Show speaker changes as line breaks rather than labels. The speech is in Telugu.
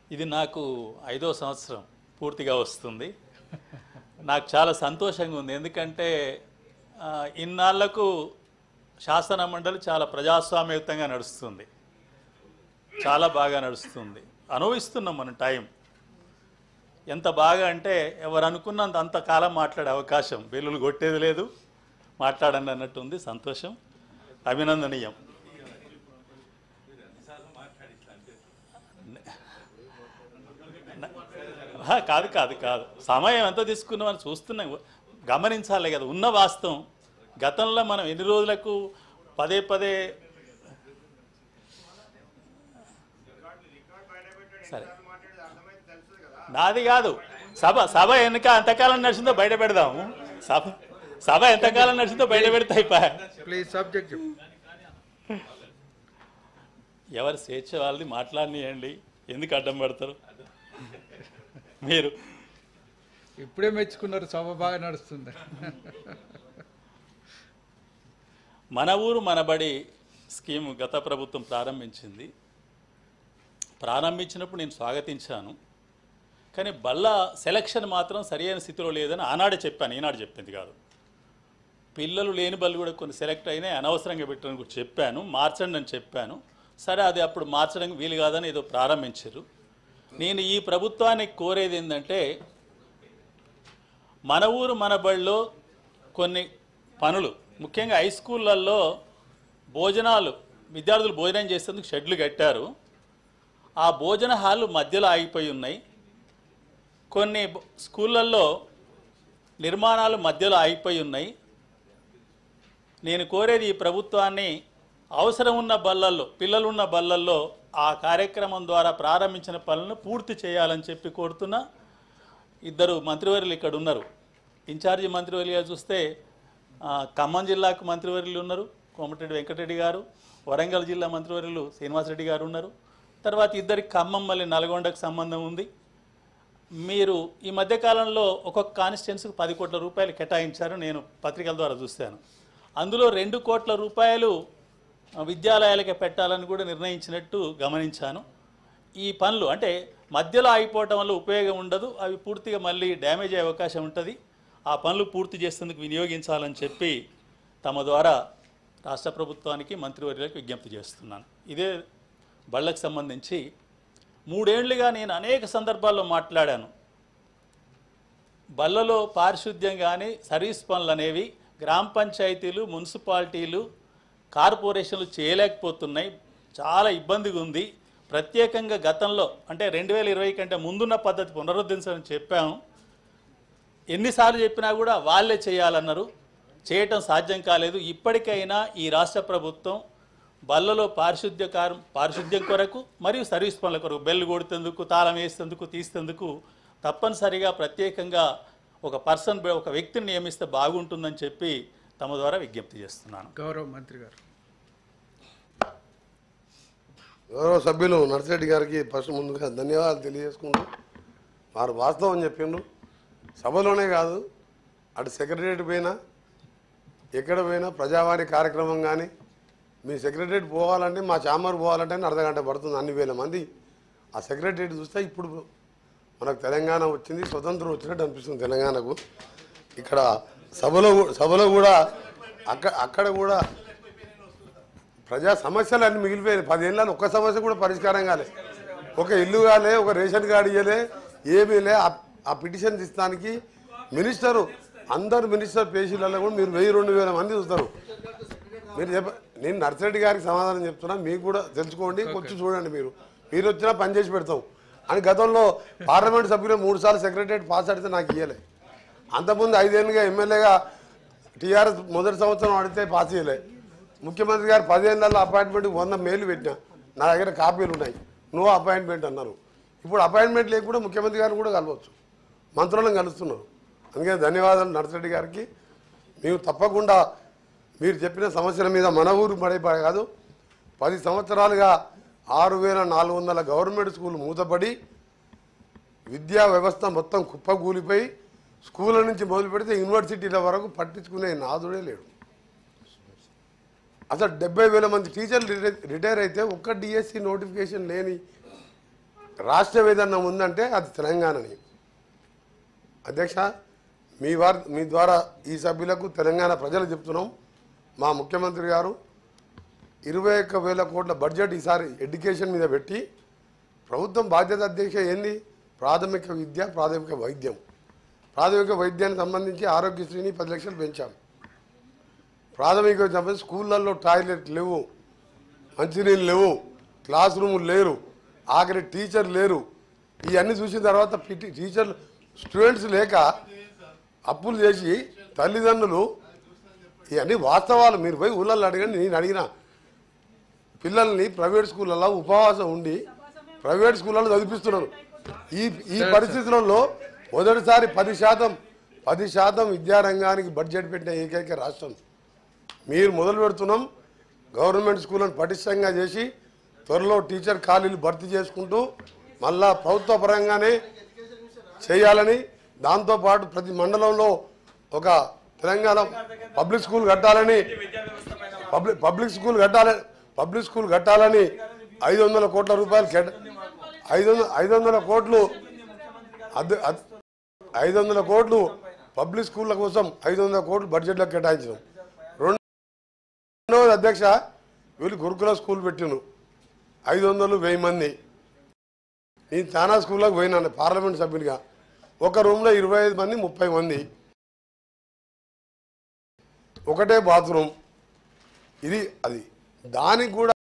ఇది నాకు ఐదో సంవత్సరం పూర్తిగా వస్తుంది నాకు చాలా సంతోషంగా ఉంది ఎందుకంటే ఆ, ఇన్నాళ్లకు శాసన మండలి చాలా ప్రజాస్వామ్యయుతంగా నడుస్తుంది చాలా బాగా నడుస్తుంది అనుభవిస్తున్నాం మనం టైం ఎంత బాగా అంటే ఎవరు అనుకున్నంత అంతకాలం మాట్లాడే అవకాశం బెల్లులు కొట్టేది లేదు మాట్లాడండి అన్నట్టు ఉంది సంతోషం అభినందనీయం ఆ, కాదు కాదు కాదు సమయం ఎంత తీసుకున్నామని చూస్తున్నాం గమనించాలి కదా ఉన్న వాస్తవం గతంలో మనం ఎన్ని రోజులకు పదే పదే సరే నాది కాదు సభ సభ వెనుక ఎంతకాలం నడిచిందో బయట పెడదాము సభ సభ ఎంతకాలం నడిచిందో బయట పెడితే అయిపోయా
ప్లీజ్ సబ్జెక్ట్ చెప్పు
ఎవరు స్వేచ్ఛ వాళ్ళది మాట్లాడినియండి ఎందుకు అడ్డం పడతారు మీరు
ఇప్పుడే మెచ్చుకున్నారు సభ బాగా నడుస్తుంది
మన ఊరు మనబడి స్కీమ్ గత ప్రభుత్వం ప్రారంభించింది ప్రారంభించినప్పుడు నేను స్వాగతించాను కానీ బళ్ళ సెలక్షన్ మాత్రం సరైన స్థితిలో లేదని ఆనాడే చెప్పాను ఈనాడు చెప్పింది కాదు పిల్లలు లేని బళ్ళు కూడా కొన్ని సెలెక్ట్ అయినాయి అనవసరంగా పెట్టడానికి కూడా చెప్పాను మార్చండి అని చెప్పాను సరే అది అప్పుడు మార్చడానికి వీలు కాదని ఏదో ప్రారంభించారు నేను ఈ ప్రభుత్వానికి కోరేది ఏంటంటే మన ఊరు మన బడిలో కొన్ని పనులు ముఖ్యంగా హై స్కూళ్ళల్లో భోజనాలు విద్యార్థులు భోజనం చేసేందుకు షెడ్లు కట్టారు ఆ భోజన హాళ్ళు మధ్యలో ఆగిపోయి ఉన్నాయి కొన్ని బ- స్కూళ్ళల్లో నిర్మాణాలు మధ్యలో ఆగిపోయి ఉన్నాయి నేను కోరేది ఈ ప్రభుత్వాన్ని అవసరం ఉన్న బళ్ళల్లో పిల్లలు ఉన్న బళ్ళల్లో ఆ కార్యక్రమం ద్వారా ప్రారంభించిన పనులను పూర్తి చేయాలని చెప్పి కోరుతున్నా ఇద్దరు మంత్రివర్యులు ఇక్కడ ఉన్నారు ఇన్ఛార్జి మంత్రివర్యులుగా చూస్తే ఆ, ఖమ్మం జిల్లాకు మంత్రివర్యులు ఉన్నారు కోమటిరెడ్డి వెంకటరెడ్డి గారు వరంగల్ జిల్లా మంత్రివర్యులు శ్రీనివాసరెడ్డి గారు ఉన్నారు తర్వాత ఇద్దరికి ఖమ్మం మళ్ళీ నల్గొండకు సంబంధం ఉంది మీరు ఈ మధ్యకాలంలో ఒక్కొక్క కాన్స్టిట్యున్సీకి పది కోట్ల రూపాయలు కేటాయించారు నేను పత్రికల ద్వారా చూశాను అందులో రెండు కోట్ల రూపాయలు ఆ, విద్యాలయాలకే పెట్టాలని కూడా నిర్ణయించినట్టు గమనించాను ఈ పనులు అంటే మధ్యలో ఆగిపోవటం వల్ల ఉపయోగం ఉండదు అవి పూర్తిగా మళ్ళీ డ్యామేజ్ అయ్యే అవకాశం ఉంటుంది ఆ పనులు పూర్తి చేసేందుకు వినియోగించాలని చెప్పి తమ ద్వారా రాష్ట్ర ప్రభుత్వానికి మంత్రివర్యులకు విజ్ఞప్తి చేస్తున్నాను ఇదే బళ్ళకు సంబంధించి మూడేళ్లుగా నేను అనేక సందర్భాల్లో మాట్లాడాను బళ్ళలో పారిశుద్ధ్యం కానీ సర్వీస్ పనులు అనేవి గ్రామ పంచాయతీలు మున్సిపాలిటీలు కార్పొరేషన్లు చేయలేకపోతున్నాయి చాలా ఇబ్బందిగా ఉంది ప్రత్యేకంగా గతంలో అంటే రెండు వేల ఇరవై కంటే ముందున్న పద్ధతి పునరుద్ధరించాలని చెప్పాము ఎన్నిసార్లు చెప్పినా కూడా వాళ్ళే చేయాలన్నారు చేయటం సాధ్యం కాలేదు ఇప్పటికైనా ఈ రాష్ట్ర ప్రభుత్వం బల్లలో పారిశుద్ధ్య కారం పారిశుద్ధ్యం కొరకు మరియు సర్వీస్ పనుల కొరకు బెల్ కొడుతేందుకు తాళం వేసేందుకు తీసేందుకు తప్పనిసరిగా ప్రత్యేకంగా ఒక పర్సన్ ఒక వ్యక్తిని నియమిస్తే బాగుంటుందని చెప్పి తమ ద్వారా విజ్ఞప్తి చేస్తున్నాను
గౌరవ మంత్రి గారు
గౌరవ సభ్యులు నర్సిరెడ్డి గారికి ఫస్ట్ ముందుగా ధన్యవాదాలు తెలియజేసుకుంటూ వారు వాస్తవం చెప్పిండ్రు సభలోనే కాదు అటు సెక్రటరియట్ పోయినా ఎక్కడ పోయినా ప్రజావాణి కార్యక్రమం కానీ మీ సెక్రటరియట్ పోవాలంటే మా చాంబర్ పోవాలంటే అర్ధ గంట పడుతుంది అన్ని వేల మంది ఆ సెక్రటరియట్ చూస్తే ఇప్పుడు మనకు తెలంగాణ వచ్చింది స్వతంత్రం వచ్చినట్టు అనిపిస్తుంది తెలంగాణకు ఇక్కడ సభలో కూ- సభలో కూడా అక్కడ అక్కడ కూడా ప్రజా సమస్యలు అన్ని మిగిలిపోయాయి పదేళ్ళలో ఒక్క సమస్య కూడా పరిష్కారం కాలే ఒక ఇల్లు కాలే ఒక రేషన్ కార్డు ఇవ్వలే ఏమీ లే ఆ- ఆ పిటిషన్ తీస్తానికి మినిస్టరు అందరు మినిస్టర్ పేషీలలో కూడా మీరు వెయ్యి రెండు వేల మంది చూస్తారు మీరు చెప్ప నేను నర్సిరెడ్డి గారికి సమాధానం చెప్తున్నా మీకు కూడా తెలుసుకోండి వచ్చి చూడండి మీరు మీరు వచ్చినా పని చేసి పెడతాం అని గతంలో పార్లమెంట్ సభ్యులు మూడు సార్లు సెక్రటరియట్ పాస్ అడితే నాకు ఇవ్వలే అంతకుముందు ఐదేళ్ళుగా ఎమ్మెల్యేగా టీఆర్ఎస్ మొదటి సంవత్సరం అడిగితే పాస్ చేయలే ముఖ్యమంత్రి గారు పదిహేనులలో అపాయింట్మెంట్ వంద మేలు పెట్టినా నా దగ్గర కాపీలు ఉన్నాయి నో అపాయింట్మెంట్ అన్నారు ఇప్పుడు అపాయింట్మెంట్ లేకుండా ముఖ్యమంత్రి గారిని కూడా కలవచ్చు మంత్రులను కలుస్తున్నారు అందుకే ధన్యవాదాలు నర్సిరెడ్డి గారికి మేము తప్పకుండా మీరు చెప్పిన సమస్యల మీద మన ఊరు పడే పడే కాదు పది సంవత్సరాలుగా ఆరు వేల నాలుగు వందల గవర్నమెంట్ స్కూల్ మూతపడి విద్యా వ్యవస్థ మొత్తం కుప్పకూలిపోయి స్కూళ్ళ నుంచి మొదలు పెడితే యూనివర్సిటీల వరకు పట్టించుకునే నాదుడే లేడు అసలు డెబ్బై వేల మంది టీచర్లు రిటైర్ రిటైర్ అయితే ఒక్క డిఎస్సి నోటిఫికేషన్ లేని రాష్ట్రం ఏదన్నా ఉందంటే అది తెలంగాణని అధ్యక్ష మీ వారి మీ ద్వారా ఈ సభ్యులకు తెలంగాణ ప్రజలు చెప్తున్నాం మా ముఖ్యమంత్రి గారు ఇరవై ఒక్క వేల కోట్ల బడ్జెట్ ఈసారి ఎడ్యుకేషన్ మీద పెట్టి ప్రభుత్వం బాధ్యత అధ్యక్ష ఏంది ప్రాథమిక విద్య ప్రాథమిక వైద్యం ప్రాథమిక వైద్యానికి సంబంధించి ఆరోగ్యశ్రీని పది లక్షలు పెంచాం ప్రాథమిక సంబంధించి స్కూళ్ళల్లో టాయిలెట్ లేవు మంచినీళ్ళు లేవు క్లాస్ రూములు లేరు ఆఖరి టీచర్ లేరు ఇవన్నీ చూసిన తర్వాత పిటి టీచర్లు స్టూడెంట్స్ లేక అప్పులు చేసి తల్లిదండ్రులు ఇవన్నీ వాస్తవాలు మీరు పోయి ఊళ్ళల్లో అడగండి నేను అడిగిన పిల్లల్ని ప్రైవేట్ స్కూళ్ళల్లో ఉపవాసం ఉండి ప్రైవేట్ స్కూళ్ళలో చదివిస్తున్నారు ఈ ఈ పరిస్థితులలో మొదటిసారి పది శాతం పది శాతం విద్యారంగానికి బడ్జెట్ పెట్టిన ఏకైక రాష్ట్రం మీరు మొదలు పెడుతున్నాం గవర్నమెంట్ స్కూళ్ళను పటిష్టంగా చేసి త్వరలో టీచర్ ఖాళీలు భర్తీ చేసుకుంటూ మళ్ళా ప్రభుత్వ పరంగానే చేయాలని దాంతోపాటు ప్రతి మండలంలో ఒక తెలంగాణ పబ్లిక్ స్కూల్ కట్టాలని పబ్లిక్ పబ్లిక్ స్కూల్ కట్టాలని పబ్లిక్ స్కూల్ కట్టాలని ఐదు వందల కోట్ల రూపాయలు కేట ఐదు వందల ఐదు వందల కోట్లు అద్ అద్- ఐదు వందల కోట్లు పబ్లిక్ స్కూళ్ళ కోసం ఐదు వందల కోట్లు బడ్జెట్లో కేటాయించినాం రెండు రెండవది అధ్యక్ష వీళ్ళు గురుకుల స్కూల్ పెట్టిను ఐదు వందలు వెయ్యి మంది నేను చాలా స్కూళ్ళకి పోయినాను పార్లమెంట్ సభ్యునిగా ఒక రూమ్లో ఇరవై ఐదు మంది ముప్పై మంది ఒకటే బాత్రూమ్ ఇది అది దానికి కూడా